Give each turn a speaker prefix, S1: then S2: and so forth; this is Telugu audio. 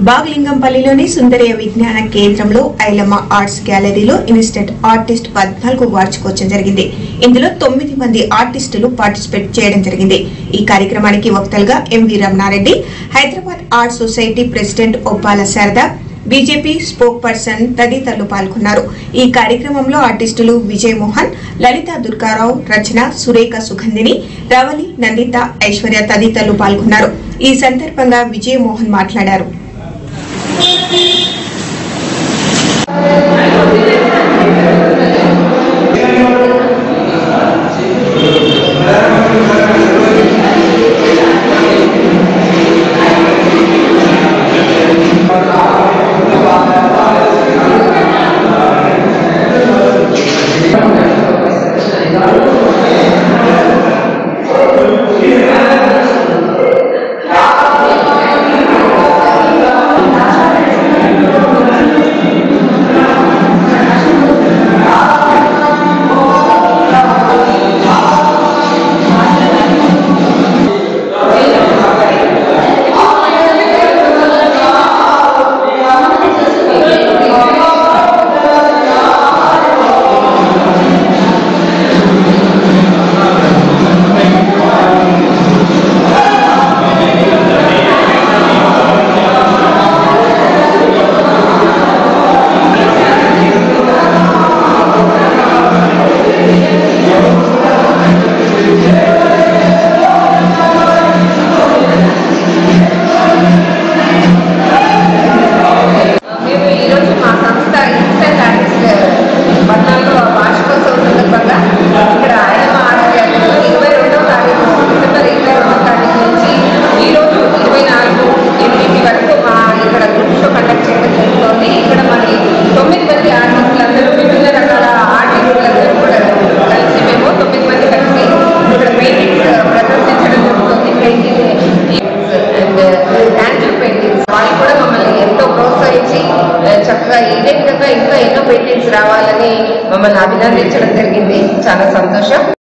S1: బాగలింగంపల్లిలోని సుందరయ్య విజ్ఞాన కేంద్రంలో ఐలమ్మ ఆర్ట్స్ గ్యాలరీలో ఇన్స్టెంట్ ఆర్టిస్ట్ పద్నాలుగు వార్షికోత్సవం జరిగింది ఇందులో తొమ్మిది మంది ఆర్టిస్టులు పార్టిసిపేట్ చేయడం జరిగింది ఈ కార్యక్రమానికి వక్తలుగా MV Ramana Reddy Hyderabad art society president Oppala Sharada BJP spokesperson తదితరులు పాల్గొన్నారు ఈ కార్యక్రమంలో ఆర్టిస్టులు విజయ్ మోహన్ లలిత దుర్గారావు రచన సురేఖ సుగంధిని రవలి నందిత ఐశ్వర్య తదితరులు పాల్గొన్నారు ఈ సందర్భంగా విజయ్ మోహన్ మాట్లాడారు
S2: మేము ఈరోజు మా సంస్థ ఇన్స్టెంట్ ఆర్టిస్ట్ పద్నాలుగో వార్షికోత్సవం సందర్భంగా ఇక్కడ ఆయన ఆర్ట్ ఇరవై రెండవ తారీఖు డిసెంబర్ ఇరవై రెండవ తారీఖు నుంచి ఈరోజు ఇరవై నాలుగు ఎనిమిది వరకు మా ఇక్కడ గ్రూప్ షో కండక్ట్ చేయడం జరుగుతోంది ఇక్కడ మరి తొమ్మిది మంది ఆర్టిస్టులందరూ వివిధ రకాల ఆర్టిస్టులందరూ కూడా కలిసి మేము తొమ్మిది మంది కలిసి ఇక్కడ పెయింటింగ్స్ ప్రదర్శించడం జరుగుతుంది పెయింటింగ్ అండ్ హ్యాండిల్ పెయింటింగ్స్ వాళ్ళు కూడా మమ్మల్ని ఎంతో ప్రోత్సహించి ఆ, చక్కగా ఇదే విధంగా ఇంకా ఎన్నో పెయింటింగ్స్ రావాలని మమ్మల్ని అభినందించడం జరిగింది చాలా సంతోషం